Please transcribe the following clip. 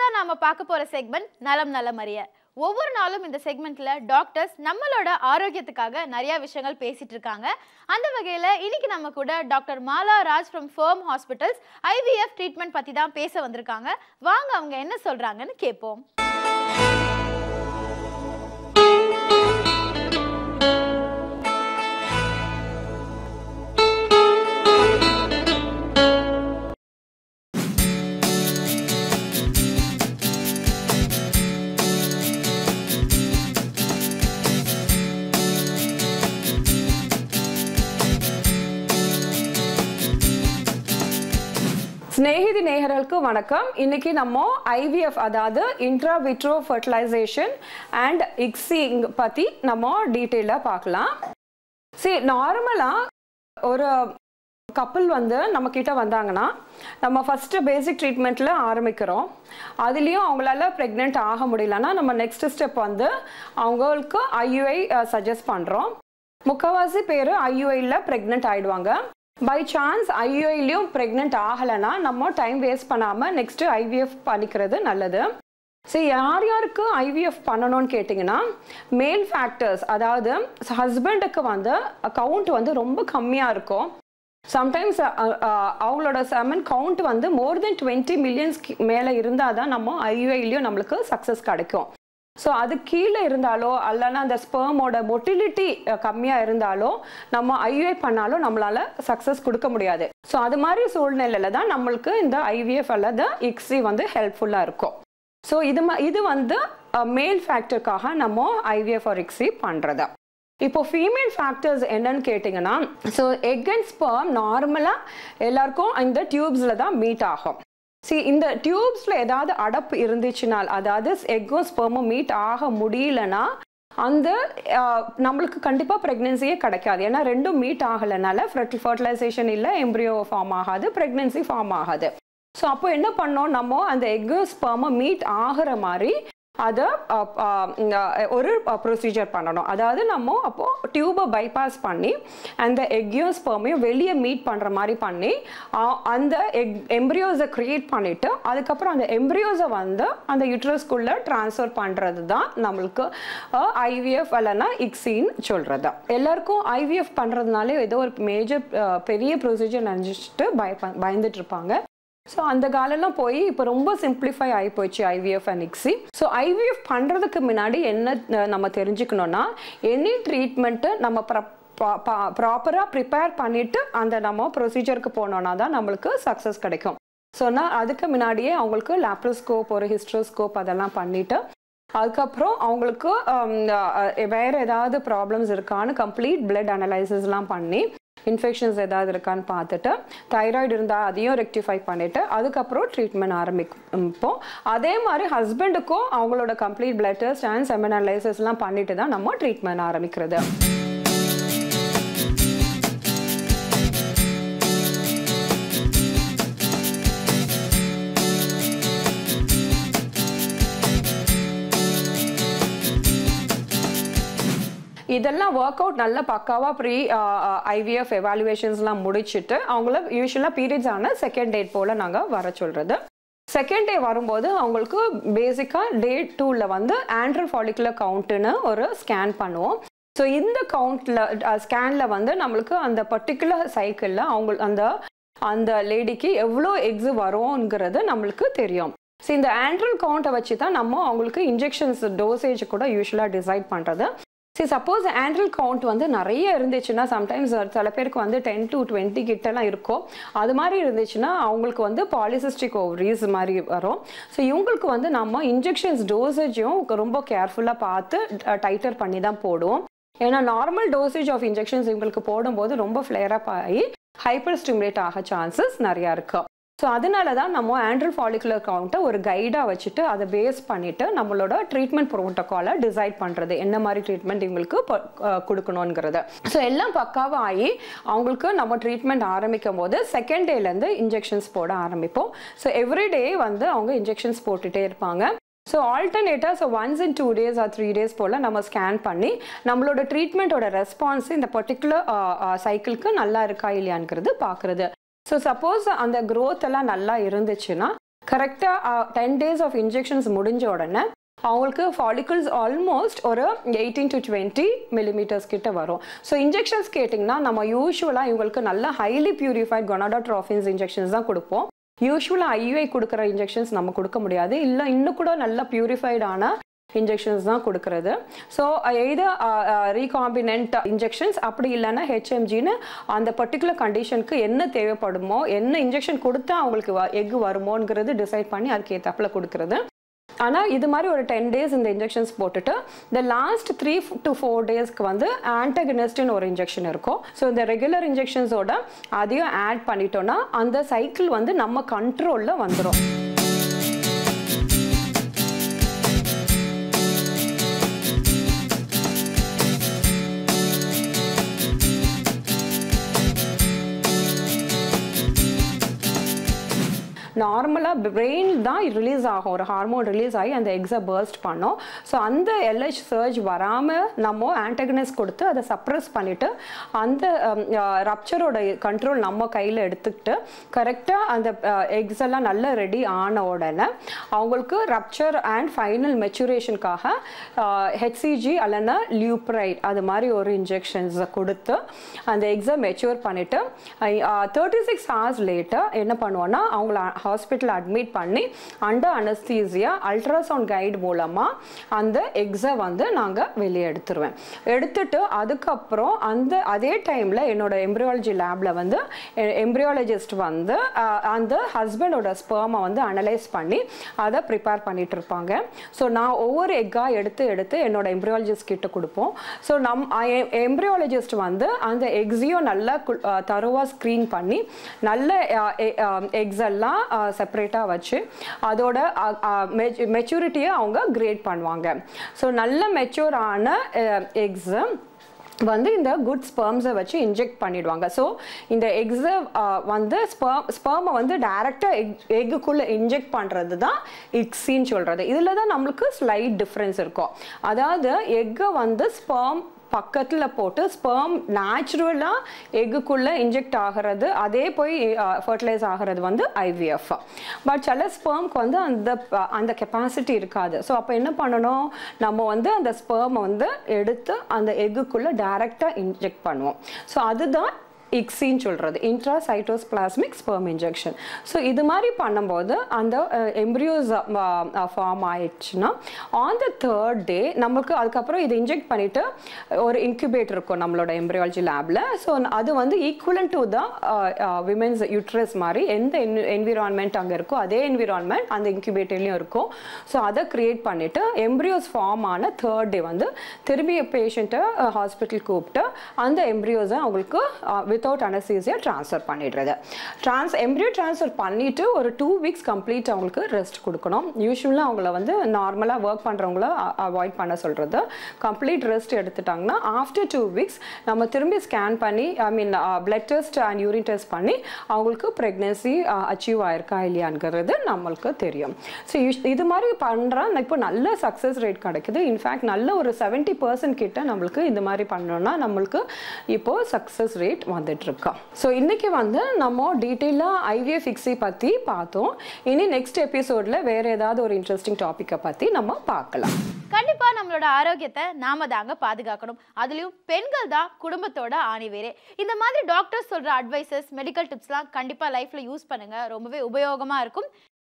அடுத்ததான் நாம பார்க்க போற செக்மெண்ட் நலம் நலம் அறிய ஒவ்வொரு நாளும் இந்த செக்மெண்ட்ல டாக்டர்ஸ் நம்மளோட ஆரோக்கியத்துக்காக நிறைய விஷயங்கள் பேசிட்டு இருக்காங்க அந்த வகையில இன்னைக்கு நம்ம கூட doctor Mala Raj from firm hospitals IVF treatment பத்தி தான் பேச வந்திருக்காங்க வாங்க அவங்க என்ன சொல்றாங்கன்னு கேட்போம் ஸ்நேகிதி நேயர்களுக்கு வணக்கம் இன்னைக்கு நம்ம ஐவிஎஃப் அதாவது இன்ட்ரா விட்ரோ ஃபர்டிலைசேஷன் அண்ட் இக்ஸிங் பற்றி நம்ம டீட்டெயிலாக பார்க்கலாம் சரி நார்மலாக ஒரு கப்பல் வந்து நம்ம கிட்ட வந்தாங்கன்னா நம்ம ஃபஸ்ட்டு பேசிக் ட்ரீட்மெண்ட்டில் ஆரம்பிக்கிறோம் அதுலேயும் அவங்களால ப்ரெக்னென்ட் ஆக முடியலன்னா நம்ம நெக்ஸ்ட் ஸ்டெப் வந்து அவங்களுக்கு ஐயுஐ சஜஸ்ட் பண்ணுறோம் முக்கால்வாசி பேர் ஐயுஐயில் ப்ரெக்னென்ட் ஆயிடுவாங்க பை சான்ஸ் ஐயுஐலையும் ப்ரெக்னென்ட் ஆகலைன்னா நம்ம டைம் வேஸ்ட் பண்ணாமல் நெக்ஸ்ட்டு ஐவிஎஃப் பண்ணிக்கிறது நல்லது சரி யார் யாருக்கு ஐவிஎஃப் பண்ணணும்னு கேட்டிங்கன்னா மேல் ஃபேக்டர்ஸ் அதாவது ஹஸ்பண்டுக்கு வந்து கவுண்ட் வந்து ரொம்ப கம்மியாக இருக்கும் சம்டைம்ஸ் அவங்களோட செமன் கவுண்ட் வந்து மோர் தென் டுவெண்ட்டி மில்லியன்ஸ் மேலே இருந்தால் தான் நம்ம ஐயுஐலையும் நம்மளுக்கு சக்ஸஸ் கிடைக்கும் ஸோ அது கீழே இருந்தாலோ அல்லனா அந்த ஸ்பெர்மோட மொட்டிலிட்டி கம்மியாக இருந்தாலோ நம்ம ஐயுஐ பண்ணாலும் நம்மளால சக்ஸஸ் கொடுக்க முடியாது ஸோ அது மாதிரி சூழ்நிலையில தான் நம்மளுக்கு இந்த ஐவிஎஃப் அல்லது இக்ஸி வந்து ஹெல்ப்ஃபுல்லாக இருக்கும் ஸோ இது ம- இது வந்து மேல் ஃபேக்டருக்காக நம்ம ஐவிஎஃப் ஆர் இக்ஸி பண்ணுறது இப்போ ஃபீமேல் ஃபேக்டர்ஸ் என்னன்னு கேட்டிங்கன்னா ஸோ எக் அண்ட் ஸ்பெர்ம் நார்மலாக எல்லாருக்கும் இந்த டியூப்ஸில் தான் மீட் ஆகும் சி இந்த டியூப்ஸில் ஏதாவது அடப்பு இருந்துச்சுனால் அதாவது எக்கும் ஸ்பெர்மும் மீட் ஆக முடியலனா அந்த அஹ், நம்மளுக்கு கண்டிப்பாக ப்ரெக்னென்சியே கிடைக்காது ஏன்னா ரெண்டும் மீட் ஆகலைனால ஃபர்டிலைசேஷன் இல்லை எம்ப்ரியோ ஃபார்ம் ஆகாது ப்ரெக்னென்சி ஃபார்ம் ஆகாது ஸோ அப்போ என்ன பண்ணோம் நம்ம அந்த எக்கு ஸ்பெர்மை மீட் ஆகிற மாதிரி அதை அஹ், அஹ், இந்த ஒரு ப்ரொசீஜர் பண்ணணும் அதாவது நம்ம அப்போ டியூபை பைபாஸ் பண்ணி அந்த எக்கையும் ஸ்பெர்மையும் வெளியே மீட் பண்ணுற மாதிரி பண்ணி அஹ், அந்த எக் எம்ப்ரியோஸை க்ரியேட் பண்ணிவிட்டு அதுக்கப்புறம் அந்த எம்ப்ரியோஸை வந்து அந்த யூட்ரஸ்குள்ளே ட்ரான்ஸ்ஃபர் பண்ணுறது தான் நம்மளுக்கு ஐவிஎஃப் இல்லைன்னா இக்ஸின்னு சொல்கிறது எல்லாருக்கும் ஐவிஎஃப் பண்ணுறதுனால ஏதோ ஒரு மேஜர் பெரிய ப்ரொசீஜர் நினச்சிட்டு பய பயந்துட்டு இருப்பாங்க ஸோ அந்த காலம்லாம் போய் இப்போ ரொம்ப சிம்பிளிஃபை ஆகி போச்சு IVF and ICSI so IVF பண்ணுறதுக்கு முன்னாடி என்ன அஹ், நம்ம தெரிஞ்சுக்கணும்னா எனி ட்ரீட்மெண்ட்டு நம்ம ப்ராப்பராக ப்ரிப்பேர் பண்ணிவிட்டு அந்த நம்ம ப்ரொசீஜருக்கு போனோன்னா தான் நம்மளுக்கு சக்ஸஸ் கிடைக்கும் ஸோ நான் அதுக்கு முன்னாடியே அவங்களுக்கு லேப்ரோஸ்கோப் ஒரு ஹிஸ்ட்ரோஸ்கோப் அதெல்லாம் பண்ணிவிட்டு அதுக்கப்புறம் அவங்களுக்கு ஹம், அஹ், வேற ஏதாவது ப்ராப்ளம்ஸ் இருக்கான்னு கம்ப்ளீட் பிளட் அனலைசிஸ்லாம் பண்ணி இன்ஃபெக்ஷன்ஸ் ஏதாவது இருக்கான்னு பார்த்துட்டு தைராய்டு இருந்தால் அதையும் ரெக்டிஃபை பண்ணிவிட்டு அதுக்கப்புறம் ட்ரீட்மெண்ட் ஆரம்பிப்போம் அதே மாதிரி ஹஸ்பண்டுக்கும் அவங்களோட complete blood test and semen அனலைசிஸ்லாம் பண்ணிட்டு தான் நம்ம ட்ரீட்மெண்ட் ஆரம்பிக்கிறது இதெல்லாம் ஒர்க் அவுட் நல்ல பக்காவாக ப்ரீ ஐவிஎஃப் எவாலுவேஷன்ஸ்லாம் முடிச்சுட்டு அவங்கள யூஸ்வலாக பீரியட்ஸ் ஆன செகண்ட் டேட் போல் நாங்கள் வர சொல்கிறது செகண்ட் டே வரும்போது அவங்களுக்கு பேசிக்காக டே டூவில் வந்து ஆண்ட்ரல் ஃபாலிகுலர் கவுண்ட்டுன்னு ஒரு ஸ்கேன் பண்ணுவோம் ஸோ இந்த கவுண்ட்டில் ஸ்கேனில் வந்து நம்மளுக்கு அந்த பர்டிகுலர் சைக்கிளில் அவங்க அந்த அந்த லேடிக்கு எவ்வளோ எக்ஸு வரும்ங்கிறது நம்மளுக்கு தெரியும் ஸோ இந்த ஆண்ட்ரல் கவுண்ட்டை வச்சு தான் நம்ம அவங்களுக்கு இன்ஜெக்ஷன்ஸ் டோசேஜ் கூட யூஸ்வலாக டிசைட் பண்ணுறது சரி சப்போஸ் ஆண்ட்ரல் கவுண்ட் வந்து நிறைய இருந்துச்சுன்னா சம்டைம்ஸ் சில பேருக்கு வந்து டென் டு டுவெண்ட்டி கிட்டலாம் இருக்கும் அது மாதிரி இருந்துச்சுன்னா அவங்களுக்கு வந்து பாலிசிஸ்டிக் ஓவரீஸ் மாதிரி வரும் ஸோ இவங்களுக்கு வந்து நம்ம இன்ஜெக்ஷன்ஸ் டோசேஜும் ரொம்ப கேர்ஃபுல்லாக பார்த்து டைட்டர் பண்ணி தான் போடுவோம் ஏன்னா நார்மல் டோசேஜ் ஆஃப் இன்ஜெக்ஷன்ஸ் இவங்களுக்கு போடும்போது ரொம்ப ஃப்ளேரப் ஆகி ஹைப்பர் ஸ்டிமுலேட் ஆக சான்சஸ் நிறையா இருக்கு ஸோ அதனால தான் நம்ம ஆண்ட்ரல் ஃபாலிகுலர் கவுண்ட்டை ஒரு கைடாக வச்சுட்டு அதை பேஸ் பண்ணிட்டு நம்மளோட ட்ரீட்மெண்ட் ப்ரோட்டோக்காலை டிசைட் பண்ணுறது என்ன மாதிரி ட்ரீட்மெண்ட் இவங்களுக்கு ப- அஹ் கொடுக்கணுங்கிறது ஸோ எல்லாம் பக்காவாக ஆகி அவங்களுக்கு நம்ம ட்ரீட்மெண்ட் ஆரம்பிக்கும் போது செகண்ட் டேலேருந்து இன்ஜெக்ஷன்ஸ் போட ஆரம்பிப்போம் ஸோ எவ்ரி டே வந்து அவங்க இன்ஜெக்ஷன்ஸ் போட்டுகிட்டே இருப்பாங்க ஸோ ஆல்டர்னேட்டாக so once in two days or three days போல் நம்ம ஸ்கேன் பண்ணி நம்மளோட ட்ரீட்மெண்ட்டோட ரெஸ்பான்ஸ் இந்த பர்டிகுலர் சைக்கிளுக்கு நல்லா இருக்கா இல்லையாங்கிறது பார்க்குறது ஸோ சப்போஸ் அந்த growth எல்லாம் நல்லா இருந்துச்சுன்னா கரெக்டாக டென் டேஸ் ஆஃப் இன்ஜெக்ஷன்ஸ் முடிஞ்ச உடனே அவங்களுக்கு ஃபாலிகல்ஸ் ஆல்மோஸ்ட் ஒரு எயிட்டீன் டு டுவெண்ட்டி மில்லிமீட்டர்ஸ் கிட்ட வரும் ஸோ இன்ஜெக்ஷன்ஸ் கேட்டிங்கன்னா நம்ம யூஸ்வலாக இவங்களுக்கு நல்ல ஹைலி பியூரிஃபைட் கொனாடோட்ராஃபின்ஸ் இன்ஜெக்ஷன்ஸ் தான் கொடுப்போம் யூஸ்வலாக ஐயுஐ கொடுக்குற இன்ஜெக்ஷன்ஸ் நம்ம கொடுக்க முடியாது இல்லை இன்னும் கூட நல்ல பியூரிஃபைடான இன்ஜெக்ஷன்ஸ் தான் கொடுக்கறது ஸோ எய்த ரீகாம்பினன்ட் இன்ஜெக்ஷன்ஸ் அப்படி இல்லைன்னா ஹெச்எம்ஜின்னு அந்த பர்டிகுலர் கண்டிஷனுக்கு என்ன தேவைப்படுமோ என்ன இன்ஜெக்ஷன் கொடுத்தா அவங்களுக்கு எக் வருமோங்கிறது டிசைட் பண்ணி அதுக்கு ஏற்றாப்புல கொடுக்கறது ஆனால் இது மாதிரி ஒரு டென் டேஸ் இந்த இன்ஜெக்ஷன்ஸ் போட்டுட்டு இந்த லாஸ்ட் த்ரீ டு ஃபோர் டேஸ்க்கு வந்து ஆன்டகனிஸ்ட்னு ஒரு இன்ஜெக்ஷன் இருக்கும் ஸோ இந்த ரெகுலர் இன்ஜெக்ஷன்ஸோட அதையும் ஆட் பண்ணிட்டோம்னா அந்த சைக்கிள் வந்து நம்ம கண்ட்ரோலில் வந்துடும் நார்மலாக பிரெயின் தான் ரிலீஸ் ஆகும் ஒரு ஹார்மோன் ரிலீஸ் ஆகி அந்த எக்ஸை பர்ஸ்ட் பண்ணோம் ஸோ அந்த எல்ஹெச் சர்ஜ் வராமல் நம்ம ஆன்டகனைஸ் கொடுத்து அதை சப்ரஸ் பண்ணிவிட்டு அந்த ரப்சரோட கண்ட்ரோல் நம்ம கையில் எடுத்துக்கிட்டு கரெக்டாக அந்த எக்ஸ் எல்லாம் நல்லா ரெடி ஆன உடனே அவங்களுக்கு ரப்சர் அண்ட் ஃபைனல் மெச்சுரேஷனுக்காக ஹெச்சிஜி அல்லனா லியூப்ரைட் அது மாதிரி ஒரு இன்ஜெக்ஷன்ஸை கொடுத்து அந்த எக்ஸை மெச்சூர் பண்ணிவிட்டு தேர்ட்டி சிக்ஸ் ஹவர்ஸ் லேட்டர் என்ன பண்ணுவோன்னா அவங்கள ஹாஸ்பிட்டல் அட்மிட் பண்ணி அண்டர் அனஸ்தீசியா அல்ட்ராசவுண்ட் கைடு மூலமாக அந்த எக்ஸை வந்து நாங்கள் வெளியே எடுத்துருவேன் எடுத்துட்டு அதுக்கப்புறம் அந்த அதே டைமில் என்னோட எம்ப்ரியாலஜி லேபில் வந்து எம்ப்ரியாலஜிஸ்ட் வந்து அந்த ஹஸ்பண்டோட ஸ்பேமை வந்து அனலைஸ் பண்ணி அதை ப்ரிப்பேர் பண்ணிட்டு இருப்பாங்க ஸோ நான் ஒவ்வொரு எக்காக எடுத்து எடுத்து என்னோட எம்ப்ரியாலஜிஸ்ட் கிட்ட கொடுப்போம் ஸோ நம் எம்ப்ரியாலஜிஸ்ட் வந்து அந்த எக்ஸையும் நல்லா தருவாக ஸ்க்ரீன் பண்ணி நல்ல எக்ஸ் எல்லாம் செப்பரேட்டாக வச்சு அதோட மெச்சூரிட்டியை அவங்க கிரேட் பண்ணுவாங்க ஸோ நல்ல மெச்சூர் ஆன எக்ஸு வந்து இந்த குட் ஸ்பெர்ம்ஸை வச்சு இன்ஜெக்ட் பண்ணிடுவாங்க ஸோ இந்த எக்ஸை வந்து ஸ்பெர்ம் ஸ்பெர்மை வந்து டைரெக்டாக எக் எக்குக்குள்ளே இன்ஜெக்ட் பண்ணுறது தான் இக்ஸின்னு சொல்கிறது இதில் தான் நம்மளுக்கு ஸ்லைட் டிஃப்ரென்ஸ் இருக்கும் அதாவது எக்கை வந்து ஸ்பெர்ம் பக்கத்தில் போட்டு ஸ்பெர்ம் நேச்சுரலாக எக்குக்குள்ளே இன்ஜெக்ட் ஆகிறது அதே போய் ஃபர்டிலைஸ் ஆகிறது வந்து ஐவிஎஃப் பட் சில ஸ்பெர்ம்க்கு வந்து அந்த அந்த கெப்பாசிட்டி இருக்காது ஸோ அப்போ என்ன பண்ணணும் நம்ம வந்து அந்த ஸ்பெர்மை வந்து எடுத்து அந்த எக்குக்குள்ளே டைரெக்டாக இன்ஜெக்ட் பண்ணுவோம் ஸோ அதுதான் இக்ஸின்னு சொல்கிறது intra cytoplasmic sperm injection so இது மாதிரி பண்ணும்போது அந்த எம்ப்ரியோஸ் ஃபார்ம் ஆயிடுச்சுன்னா ஆன் த தேர்ட் டே நம்மளுக்கு அதுக்கப்புறம் இதை இன்ஜெக்ட் பண்ணிவிட்டு ஒரு இன்குபேட்டர் இருக்கும் நம்மளோட எம்ப்ரியாலஜி லேபில் ஸோ அது வந்து equivalent to the women's uterus மாதிரி எந்த என்விரான்மெண்ட் அங்கே இருக்கோ அதே என்விரான்மெண்ட் அந்த இன்குபேட்டர்லேயும் இருக்கும் ஸோ அதை க்ரியேட் பண்ணிவிட்டு எம்ப்ரியோஸ் ஃபார்ம் ஆன தேர்ட் டே வந்து திரும்பி பேஷண்ட்டை ஹாஸ்பிட்டல் கூப்பிட்டு அந்த எம்ப்ரியோஸை அவங்களுக்கு வித்தவுட் அனசீசியா ட்ரான்ஸ்ஃபர் பண்ணிடுறது ட்ரான்ஸ் எம்ப்ரியோ ட்ரான்ஸ்ஃபர் பண்ணிவிட்டு ஒரு டூ வீக்ஸ் கம்ப்ளீட் அவங்களுக்கு ரெஸ்ட் கொடுக்கணும் யூஸ்வலாக அவங்கள வந்து நார்மலாக ஒர்க் பண்ணுறவங்கள அவாய்ட் பண்ண சொல்கிறது கம்ப்ளீட் ரெஸ்ட் எடுத்துட்டாங்கன்னா ஆஃப்டர் டூ வீக்ஸ் நம்ம திரும்பி ஸ்கேன் பண்ணி I mean blood test and urine test பண்ணி அவங்களுக்கு ப்ரெக்னென்சி அச்சீவ் ஆயிருக்கா இல்லையாங்கிறது நம்மளுக்கு தெரியும் ஸோ இது மாதிரி பண்ணுறான் இப்போ நல்ல சக்ஸஸ் ரேட் கிடைக்குது இன்ஃபேக்ட் நல்ல ஒரு செவன்ட்டி பர்சன்ட் கிட்ட நம்மளுக்கு இந்த மாதிரி பண்ணோம்னா நம்மளுக்கு இப்போது சக்ஸஸ் ரேட் வந்துட்டு இருக்கோம் ஸோ இன்னைக்கு வந்து நம்ம டீட்டெயிலாக ஐவிஎஃப் ஃபிக்ஸி பற்றி பார்த்தோம் இனி நெக்ஸ்ட் எபிசோடில் வேறு ஏதாவது ஒரு இன்ட்ரெஸ்டிங் டாப்பிக்கை பற்றி நம்ம பார்க்கலாம் கண்டிப்பா நம்மளோட ஆரோக்கியத்தை நாம தாங்க பாதுகாக்கணும் அதுலயும் பெண்கள் தான் குடும்பத்தோட ஆணிவேரே இந்த மாதிரி டாக்டர்ஸ் சொல்ற அட்வைசஸ் மெடிக்கல் டிப்ஸ்லாம் கண்டிப்பா லைஃப்ல யூஸ் பண்ணுங்க ரொம்பவே உபயோகமா இருக்கும்